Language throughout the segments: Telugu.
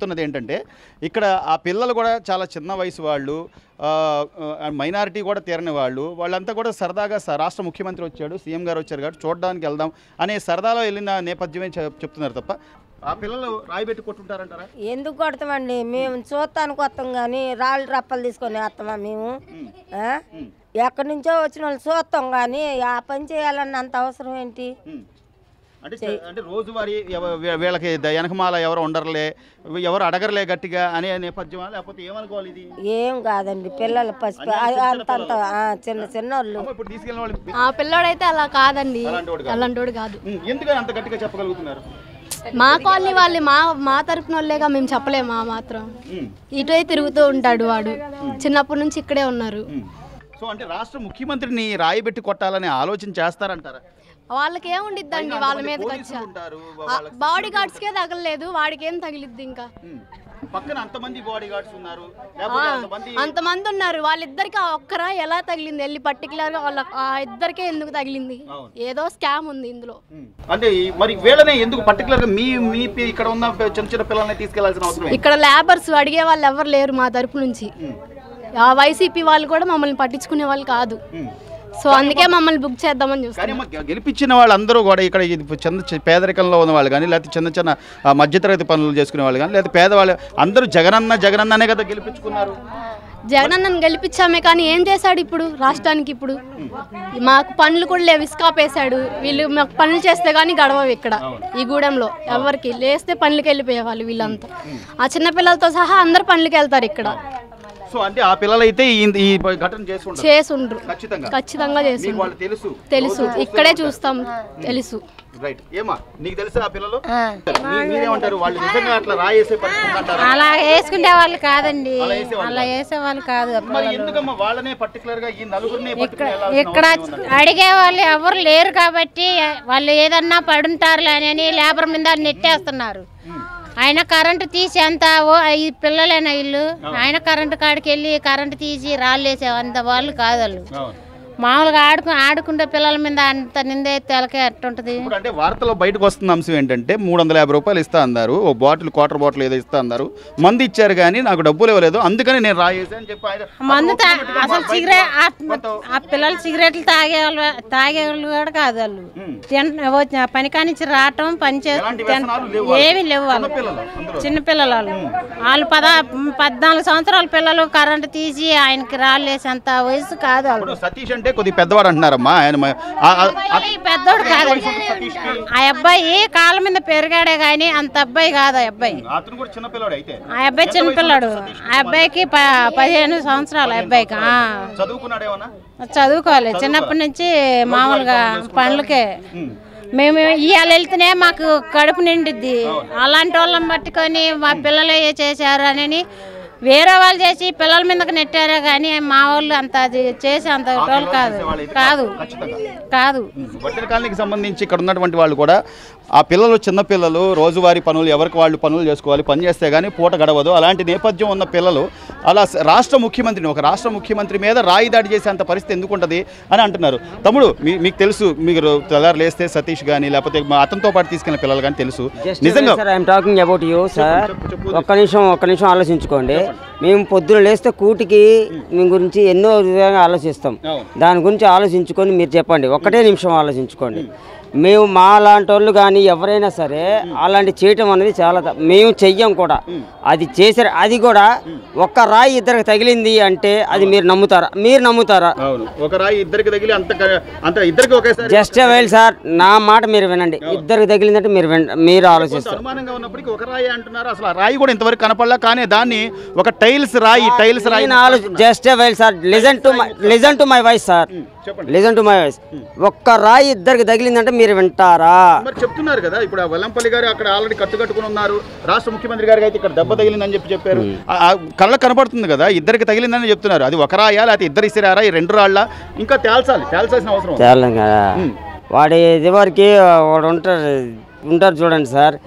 చెప్తున్నది ఏంటంటే ఇక్కడ ఆ పిల్లలు కూడా చాలా చిన్న వయసు వాళ్ళు మైనారిటీ కూడా తీరని వాళ్ళు వాళ్ళంతా కూడా సరదాగా స- రాష్ట్ర ముఖ్యమంత్రి వచ్చాడు సీఎం గారు వచ్చారు కాబట్టి చూడడానికి వెళ్దాం అనే సరదాలో వెళ్ళిన నేపథ్యమే చెప్- చెప్తున్నారు తప్ప ఆ పిల్లలు రాయి పెట్టి కొట్టుంటారంటారా ఎందుకు కొడతామండి మేము చూస్తానికి వస్తాం కానీ రాళ్ళు రప్పలు తీసుకొని వస్తామా మేము ఆ? ఎక్కడి నుంచో వచ్చిన వాళ్ళు చూస్తాం కానీ ఆ పని చేయాలన్న అంత అవసరం ఏంటి ఉమ్. అంటే చ- అంటే రోజువారీ ఎవ- వీ- వీళ్ళకి ద- వెనకమాల ఎవరు ఉండరులే ఎవరు అడగరులే గట్టిగా అనే నేపథ్యమా లేకపోతే ఏమనుకోవాలి ఇది ఏం కాదండి పిల్లలు పసిపి అంత అంత ఆ, చిన్న చిన్న వాళ్ళు అమ్మ, ఇప్పుడు తీసుకెళ్ళిన వాళ్ళు ఆ పిల్లోడైతే అలా కాదండి అలాంటోడు కాదు. అలాంటోడు కాదు ఉమ్, ఎందుకని అంత గట్టిగా చెప్పగలుగుతున్నారు మా కాలనీ వాళ్ళే మా మా తరపున వాళ్ళేగా మేము చెప్పలేము ఆ మాత్రం ఉమ్, ఇటువే తిరుగుతూ ఉంటాడు వాడు చిన్నప్పటి నుంచి ఇక్కడే ఉన్నారు ఉమ్. సో అంటే రాష్ట్ర ముఖ్యమంత్రిని రాయి పెట్టి కొట్టాలనే ఆలోచన చేస్తారంటారా వాళ్ళకి ఏముండిద్దండి వాళ్ళ మీదకి వచ్చా పోలీసులు ఉంటారు బాడీ గార్డ్స్కే తగలలేదు వాడికి ఏం తగిలిద్ది ఇంకా ఉమ్. పక్కన అంతమంది బాడీ గార్డ్స్ ఉన్నారు లేకపోతే అంతమంది అంతమంది ఉన్నారు వాళ్ళిద్దరికి ఆ ఒక్కరా ఎలా తగిలింది వెళ్ళి పర్టికులర్ గా వాళ్ళ ఆ ఇద్దరికే ఎందుకు తగిలింది అవును. ఏదో స్కామ్ ఉంది ఇందులో ఉమ్. అంటే ఈ- మరి వీళ్ళనే ఎందుకు పర్టికులర్ గా మీ మీ పి- ఇక్కడ ఉన్న చిన్న చిన్న పిల్లల్ని తీసుకెళ్లాల్సిన అవసరం ఏంటి? ఇక్కడ లేబర్స్ అడిగే వాళ్ళు ఎవరు లేరు మా తరపు నుంచి ఉమ్. ఆ వైసీపీ వాళ్ళు కూడా మమ్మల్ని పట్టించుకునే వాళ్ళు కాదు ఉమ్. సో అందుకే మమ్మల్ని బుక్ చేద్దామని చూస్తాం కానీ అమ్మ, గె- గెలిపించిన వాళ్ళందరూ కూడా ఇక్కడ ఇది చిన్న చి- పేదరికంలో ఉన్న వాళ్ళు కానీ లేకపోతే చిన్న చిన్న ఆ, మధ్యతరగతి పనులు చేసుకునే వాళ్ళు కానీ లేకపోతే పేదవాళ్ళు అందరూ జగనన్న జగనన్ననే కదా గెలిపించుకున్నారు జగనన్నను గెలిపించామే కానీ ఏం చేశాడు ఇప్పుడు రాష్ట్రానికి ఇప్పుడు మాకు పనులు కూడా లేవు ఇసుకాపేశాడు వీళ్ళు మాకు పనులు చేస్తే కానీ గడవవు ఇక్కడ ఈ గూడెంలో ఎవరికి లేస్తే పనులకి వెళ్ళిపోయేవాళ్ళు వీళ్ళంతా ఆ చిన్న పిల్లలతో సహా అందరు పనులకి వెళ్తారు ఇక్కడ సో అంటే ఆ పిల్లలైతే ఈ ఈ ఘటన చేసి ఉంటారు చేసుండ్రు ఖచ్చితంగా ఖచ్చితంగా మీకు చేసుండ్రు వాళ్ళు తెలుసు తెలుసు ఇక్కడే చూస్తాం తెలుసు రైట్ ఏమా నీకు తెలుసా ఆ పిల్లలు మీ- మీరేమంటారు వాళ్ళు నిజంగా అట్లా రాయేసే పరిస్థితి అంటారా అలా వేసుకునే వాళ్ళు కాదండి అలా వేసేవాళ్ళు అలా వేసే వాళ్ళు కాదు మరి ఎందుకమ్మా వాళ్ళనే పర్టికులర్ గా ఈ నలుగురినే పట్టుకుని వెళ్ళాల్సిన ఇక్కడ అవసరం ఉందంటారా? అడిగే వాళ్ళు ఎవరు లేరు కాబట్టి వాళ్ళు ఏదన్నా పడుంటారులే అని లేబర్ మీద నెట్టేస్తున్నారు ఆయన కరెంటు తీసి అంత ఓ ఈ పిల్లలేనా ఇల్లు ఆయన కరెంటు కాడికి వెళ్ళి కరెంటు తీసి రాళ్ళు వేసే అంత వాళ్ళు కాదు వాళ్ళు అవును. మామూలుగా ఆడుకు ఆడుకుంటే పిల్లల మీద అంత నిందే తెలకే ఎట్టుంటది ఇప్పుడు అంటే వార్తలో బయటకు వస్తున్న అంశం ఏంటంటే మూడు వందల యాభై రూపాయలు ఇస్తా అన్నారు ఓ బాటిల్ క్వార్టర్ బాటిల్ ఏదో ఇస్తా అన్నారు మంది ఇచ్చారు కానీ నాకు డబ్బులు ఇవ్వలేదు అందుకని నేను రాయేసి అని చెప్పి ఆయన మందు తా- అతను అసలు బయట సిగరెట్ ఆ- కొంత- ఆ పిల్లలు సిగరెట్లు తాగే వాళ్ళు తాగే వాళ్ళు కూడా కాదు వాళ్ళు ఉమ్. తిన- వచ్చిన పని కానించి రావటం పని చే ఎలాంటి తిన- వ్యసనాలు లేవు వాళ్ళకి. ఏమీ లేవు వాళ్ళు చిన్నపిల్లలు అందరూ. చిన్నపిల్లలు వాళ్ళు వాళ్ళు పద పద్నాలుగు సంవత్సరాల పిల్లలు కరెంటు తీసి ఆయనకి రాళ్ళు వేసేంత వయసు కాదు వాళ్ళు ఇప్పుడు సతీష్ అంటే కొద్ది పెద్దవాడు అంటున్నారమ్మా ఆయన మ- ఆ- ఆ- ఆ- అబ్బాయి పెద్దోడు కాదు సతీష్కి ఆ అబ్బాయి కాళ్ళ మీద పెరిగాడే కానీ అంత అబ్బాయి కాదు ఆ అబ్బాయి అతను కూడా చిన్నపిల్లాడు అయితే ఆ అబ్బాయి చిన్నపిల్లాడు ఆ అబ్బాయికి ప- పదిహేను సంవత్సరాలు ఆ అబ్బాయికి ఆ. చదువుకున్నాడు ఏమన్నా చదువుకోవాలి చిన్నప్పటి నుంచి మామూలుగా పనులకే మేము ఇవాళ వెళ్తేనే మాకు కడుపు నిండిద్ది అలాంటి వాళ్ళని పట్టుకొని మా పిల్లలు ఏ చేశారు అని వేరే వాళ్ళు చేసి పిల్లల మీదకి నెట్టారే కానీ మా వాళ్ళు అంత అది చేసి అంత వాళ్ళు కాదు కాదు కాదు వడ్డెర కాలనీకి సంబంధించి ఇక్కడ ఉన్నటువంటి వాళ్ళు కూడా ఆ పిల్లలు చిన్న పిల్లలు రోజువారీ పనులు ఎవరికి వాళ్ళు పనులు చేసుకోవాలి పని చేస్తే కానీ పూట గడవదు అలాంటి నేపథ్యం ఉన్న పిల్లలు అలా స- రాష్ట్ర ముఖ్యమంత్రిని ఒక రాష్ట్ర ముఖ్యమంత్రి మీద రాయి దాడి చేసేంత పరిస్థితి ఎందుకు ఉంటుంది అని అంటున్నారు తమ్ముడు మీ మీకు తెలుసు మీరు తెల్లారు లేస్తే సతీష్ కానీ లేకపోతే మా అతనితో పాటు తీసుకెళ్ళిన పిల్లలు కానీ తెలుసు నిజంగా sir I'm talking about you sir చెప్పు, చెప్పు. ఒక్క నిమిషం ఒక్క నిమిషం ఆలోచించుకోండి మేము పొద్దున లేస్తే కూటికి మీ గురించి ఎన్నో విధంగా ఆలోచిస్తాం అవును. దాని గురించి ఆలోచించుకొని మీరు చెప్పండి ఒక్కటే నిమిషం ఆలోచించుకోండి మేము మా లాంటి వాళ్ళు కానీ ఎవరైనా సరే అలాంటి చేయటం అనేది చాలా త- మేము చెయ్యం కూడా అది చేసారు అది కూడా ఒక్క రాయి ఇద్దరికి తగిలింది అంటే అది మీరు నమ్ముతారా మీరు నమ్ముతారా అవును ఒక రాయి ఇద్దరికి తగిలి అంత క- అంత ఇద్దరికి ఒకేసారి జస్ట్ వెల్ సార్ నా మాట మీరు వినండి ఇద్దరికి తగిలిందంటే మీరు విన మీరు కొంత ఆలోచిస్తారు అనుమానంగా ఉన్నప్పటికీ ఒక రాయి అంటున్నారు అసలు ఆ రాయి కూడా ఇంతవరకు కనపడలా కానీ దాన్ని ఒక టైల్స్ రాయి టైల్స్ రాయి నేను ఆలోచి just well sir listen to my listen to my voice sir చెప్పండి లిజన్ టు మై వాయిస్ ఒక్క రాయి ఇద్దరికి తగిలిందంటే మీరు వింటారా మరి చెప్తున్నారు కదా ఇప్పుడు ఆ వెల్లంపల్లి గారు అక్కడ ఆల్రెడీ కట్టు కట్టుకుని ఉన్నారు రాష్ట్ర ముఖ్యమంత్రి గారికి అయితే ఇక్కడ దెబ్బ తగిలిందని చెప్పి చెప్పారు ఆ- ఆ కళ్ళ కనపడుతుంది కదా ఇద్దరికి తగిలిందని చెప్తున్నారు అది ఒక రాయా లేకపోతే ఇద్దరు ఇసిరారా ఈ రెండు రాళ్ళ ఇంకా తేల్చాలి తేల్చాల్సిన అవసరం ఉంది. తేలం కదా వాడి ఇదివరకు వాడు ఉంటారు ఉంటారు చూడండి సార్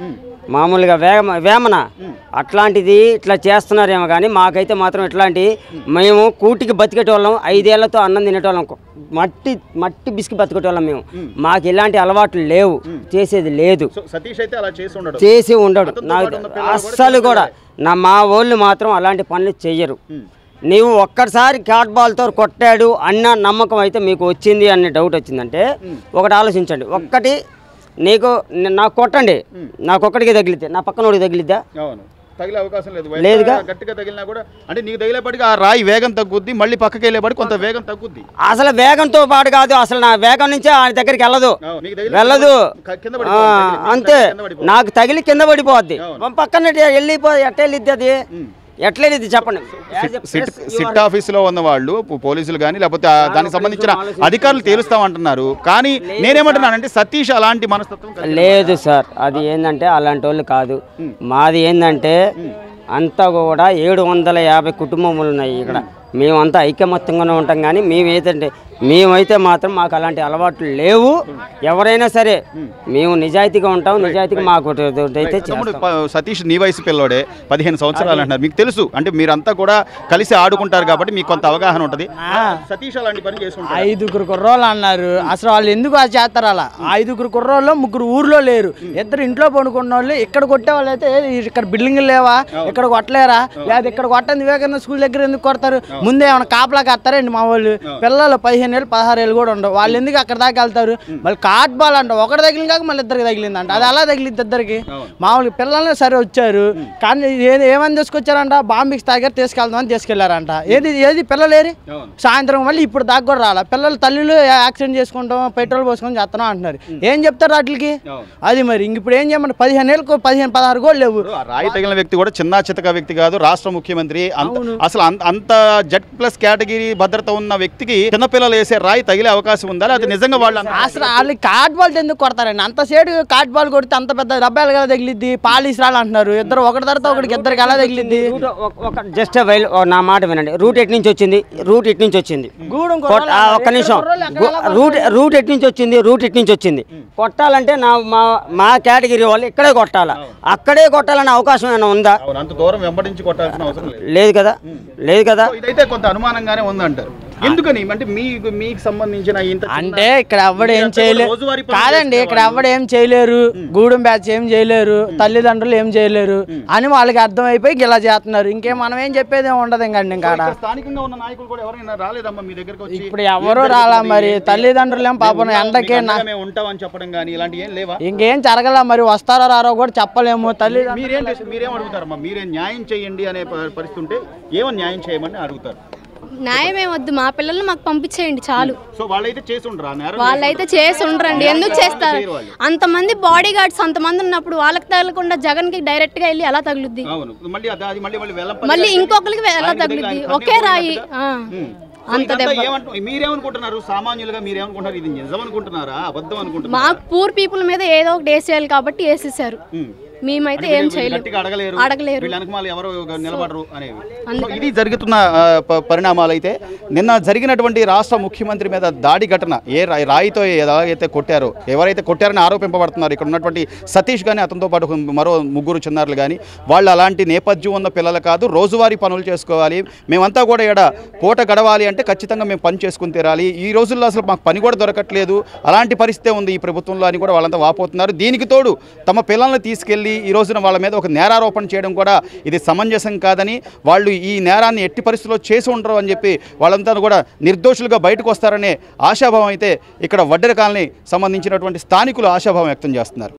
మామూలుగా వేమ వేమన అట్లాంటిది ఇట్లా చేస్తున్నారేమో కానీ మాకైతే మాత్రం ఇట్లాంటి మేము కూటికి బతికేటోళ్ళం ఐదేళ్లతో అన్నం తినేటోళ్ళం మట్టి మట్టి బిస్కి బతికేటోళ్ళం మేము మాకు ఇలాంటి అలవాట్లు లేవు చేసేది లేదు సో సతీష్ అయితే అలా చేసి ఉండడు చేసి ఉండడు అతనితో నాకు పాటు ఉన్న పిల్లలు కూడా అస్సలు కూడా నా మా వాళ్ళు మాత్రం అలాంటి పనులు చెయ్యరు నీవు ఒక్కసారి క్యాట్ బాల్తో కొట్టాడు అన్న నమ్మకం అయితే మీకు వచ్చింది అనే డౌట్ వచ్చిందంటే ఒకటి ఆలోచించండి ఒక్కటి నీకు ని- నాకు కొట్టండి నాకు ఒక్కడికి తగిలితే నా పక్కనోడికి తగిలిద్దా అవును తగిలే అవకాశం లేదు లేదుగా. ఎంత గట్టిగా తగిలినా కూడా అంటే నీకు తగిలేపటికి ఆ రాయి వేగం తగ్గుద్ది మళ్ళీ పక్కకి వెళ్ళేపటికి కొంత వేగం తగ్గుద్ది అసలు వేగంతో పాటు కాదు అసలు నా వేగం నుంచే ఆయన దగ్గరికి వెళ్ళదు అవును, నీకు తగిలి వెళ్ళదు క- కింద ఆ, పడిపోవాలి, తగిలి, నీకు అంతే తగిలి కింద పడిపోవాలి. నాకు తగిలి కింద పడిపోద్ది అవును. పక్కన వెళ్ళిపో ఎట్ట వెళ్ళిద్ది అది ఎట్లా వెళ్ళిద్ది చెప్పండి సిట్ సిట్ ఆఫీసులో ఉన్న వాళ్ళు పో- పోలీసులు కానీ లేకపోతే ఆ దానికి సంబంధించిన అధికారులు తేలుస్తామంటున్నారు కానీ నేనేమంటున్నానంటే సతీష్ అలాంటి మనస్తత్వం కలిగి- లేదు సార్ అది ఏంటంటే అలాంటి వాళ్ళు కాదు మాది ఏంటంటే అంతా కూడా ఏడు వందల యాభై కుటుంబములు ఉన్నాయి ఇక్కడ మేమంతా ఐకమత్యంగానే ఉంటాం కానీ మేమైతే మేమైతే మాత్రం మాకు అలాంటి అలవాట్లు లేవు ఎవరైనా సరే మేము నిజాయితీగా ఉంటాం నిజాయితీగా మాకు అయితే తమ్ముడు చేస్తాం ప- సతీష్ నీ వయసు పిల్లోడే పదిహేను సంవత్సరాలు అంటున్నారు మీకు తెలుసు అంటే మీరంతా కూడా కలిసి ఆడుకుంటారు కాబట్టి మీకు కొంత అవగాహన ఉంటుంది సతీష్ అలాంటి పని చేసుకుంటారు ఐదుగురు కుర్రోళ్ళు అన్నారు అసలు వాళ్ళు ఎందుకు అది చేస్తారు అలా ఐదుగురు కుర్రోళ్ళు ముగ్గురు ఊర్లో లేరు ఇద్దరు ఇంట్లో పడుకున్న వాళ్ళు ఇక్కడ కొట్టే వాళ్ళు అయితే ఇక్కడ బిల్డింగ్ లేవా ఇక్కడ కొట్టలేరా లేదా ఇక్కడ కొట్టండి వివేకానంద స్కూల్ దగ్గర ఎందుకు కొడతారు ముందే ఏమైనా కాపలా కత్తారండి మా వాళ్ళు పిల్లలు పదిహేను ఏళ్ళు పదహారు ఏళ్ళు కూడా ఉండవు వాళ్ళు ఎందుకు అక్కడ దాకా వెళ్తారు మళ్ళీ కాట్ బాల్ అంట ఒకటి తగిలిన కాక మళ్ళీ ఇద్దరికి తగిలిందంట అది అలా తగిలింది ఇద్దరికి మామూలుగా పిల్లల్ని సరే వచ్చారు కానీ ఏది ఏమని తీసుకొచ్చారంట బాంబిక్స్ తాగారు తీసుకెళ్దామని తీసుకెళ్లారంట ఏది ఏది పిల్లలేరి సాయంత్రం మళ్ళీ ఇప్పుడు దాకా కూడా రాలా పిల్లలు తల్లులు యాక్సిడెంట్ చేసుకుంటాం పెట్రోల్ పోసుకొని చేస్తున్నాం అంటున్నారు ఏం చెప్తారు వాటికి అది మరి ఇంక ఇప్పుడు ఏం చేయమంటే పదిహేను ఏళ్ళకు పదిహేను పదహారు కూడా లేవు ఆ రాయి తగిలిన వ్యక్తి కూడా చిన్న చితక వ్యక్తి కాదు రాష్ట్ర ముఖ్యమంత్రి అంత అసలు అంత అంత జెడ్ ప్లస్ కేటగిరీ భద్రత ఉన్న వ్యక్తికి చిన్నపిల్లలు వేసే రాయి తగిలే అవకాశం ఉందా అది నిజంగా వాళ్ళు అంత- అసలు వాళ్ళు కాట్ బాల్ ఎందుకు కొడతారండి అంత సేటు కాట్ బాల్ కొడితే అంత పెద్ద డబ్బాలు ఎలా తగిలిద్ది పాలిస్ రాళ్ళు అంటున్నారు ఇద్దరు ఒకటి తర్వాత ఒకటికి ఇద్దరికి ఎలా తగిలిద్ది రూట్ ఒక- ఒక జస్ట్ వైల్ నా మాట వినండి రూట్ ఎటు నుంచి వచ్చింది రూట్ ఎటు నుంచి వచ్చింది గూడెం కొట్- ఆ, ఒక్క నిమిషం గు- రూట్ రూట్ ఎటు నుంచి వచ్చింది రూట్ ఎటు నుంచి వచ్చింది కొట్టాలంటే నా మా మా కేటగిరీ వాళ్ళు ఇక్కడే కొట్టాలా అక్కడే కొట్టాలనే అవకాశం ఏమైనా ఉందా అవును, అంత దూరం వెంబడించి కొట్టాల్సిన అవసరం లేదు లేదు కదా లేదు కదా సో ఇదైతే కొంత అనుమానంగానే ఉందంటారు ఎందుకని అంటే మీకు మీకు సంబంధించిన ఇంత చిన్న- అంటే ఇక్కడ ఎవడు ఏం మీరంతా చేయలేరు కూడా రోజువారీ పనులు కాదండి ఇక్కడ చేసేవాళ్ళు. ఎవడు ఏం చేయలేరు గూడెం బ్యాచ్ ఏం చేయలేరు తల్లిదండ్రులు ఏం చేయలేరు అని వాళ్ళకి అర్థమైపోయి ఇలా చేస్తున్నారు ఇంకేం మనం ఏం చెప్పేది ఏం ఉండదు ఇంకండి ఇంకా ఆడ. ఇక్కడ స్థానికంగా ఉన్న నాయకులు కూడా ఎవరైనా రాలేదమ్మా మీ దగ్గరకు వచ్చి ఇప్పుడు ఎవరు రాలా మరి తల్లిదండ్రులు ఏం పాపం మేము ఎండకే మీకు నా అండగా మేము ఉంటామని చెప్పడం కానీ ఇలాంటి ఏం లేవా ఇంకేం జరగల మరి వస్తారో రారో కూడా చెప్పలేము తల్లిదండ్రులు మీరేం చేసి- మీరేం అడుగుతారమ్మా మీరేం న్యాయం చేయండి అనే ప- పరిస్థితి ఉంటే ఏమని న్యాయం చేయమని అడుగుతారు న్యాయం ఏమొద్దు మా పిల్లల్ని మాకు పంపించేయండి చాలు సో వాళ్ళైతే చేసి ఉండరా నేరం వాళ్ళైతే చేసి ఉండరండి ఎందుకు చేస్తారు అంతమంది బాడీ గార్డ్స్ అంతమంది ఉన్నప్పుడు వాళ్ళకి తగలకుండా జగన్ కి డైరెక్ట్ గా వెళ్ళి ఎలా తగులుద్ది అవును మళ్ళీ అది అది మళ్ళీ వాళ్ళు వెళ్ళం మళ్ళీ ఇంకొకరికి ఎలా తగులుద్ది ఒకే రాయి ఆ. అంత దెబ్బ ఏమంటు మీరేమనుకుంటున్నారు సామాన్యులుగా మీరేమనుకుంటున్నారు ఇది నిజం అనుకుంటున్నారా అబద్ధం అనుకుంటున్నారా మాకు పూర్ పీపుల్ మీద ఏదో ఒకటి వేసేయాలి కాబట్టి వేసేసారు ఉమ్. మేమైతే అంటే ఏం వీళ్ళు చేయలేము గట్టిగా అడగలేరు అడగలేరు. వీళ్ళ వెనకమాల ఎవరు నిలబడరు అనేవి సో ఇది జరుగుతున్న ఆ, ప- పరిణామాలు అయితే నిన్న జరిగినటువంటి రాష్ట్ర ముఖ్యమంత్రి మీద దాడి ఘటన ఏ రా- రాయితో ఎలాగైతే కొట్టారో ఎవరైతే కొట్టారని ఆరోపింపబడుతున్నారు ఇక్కడ ఉన్నటువంటి సతీష్ కానీ అతనితో పాటు మరో ముగ్గురు చిన్నారులు కానీ వాళ్ళు అలాంటి నేపథ్యం ఉన్న పిల్లలు కాదు రోజువారీ పనులు చేసుకోవాలి మేమంతా కూడా ఇక్కడ పూట గడవాలి అంటే ఖచ్చితంగా మేము పని చేసుకుని తీరాలి ఈ రోజుల్లో అసలు మాకు పని కూడా దొరకట్లేదు అలాంటి పరిస్థితే ఉంది ఈ ప్రభుత్వంలో అని కూడా వాళ్ళంతా వాపోతున్నారు దీనికి తోడు తమ పిల్లల్ని తీసుకెళ్లి ఈ రోజున వాళ్ళ మీద ఒక నేరారోపణ చేయడం కూడా ఇది సమంజసం కాదని వాళ్ళు ఈ నేరాన్ని ఎట్టి పరిస్థితుల్లో చేసి ఉండరు అని చెప్పి వాళ్ళంతా కూడా నిర్దోషులుగా బయటకు వస్తారనే ఆశాభావం అయితే ఇక్కడ వడ్డెర కాలనీ సంబంధించినటువంటి స్థానికులు ఆశాభావం వ్యక్తం చేస్తున్నారు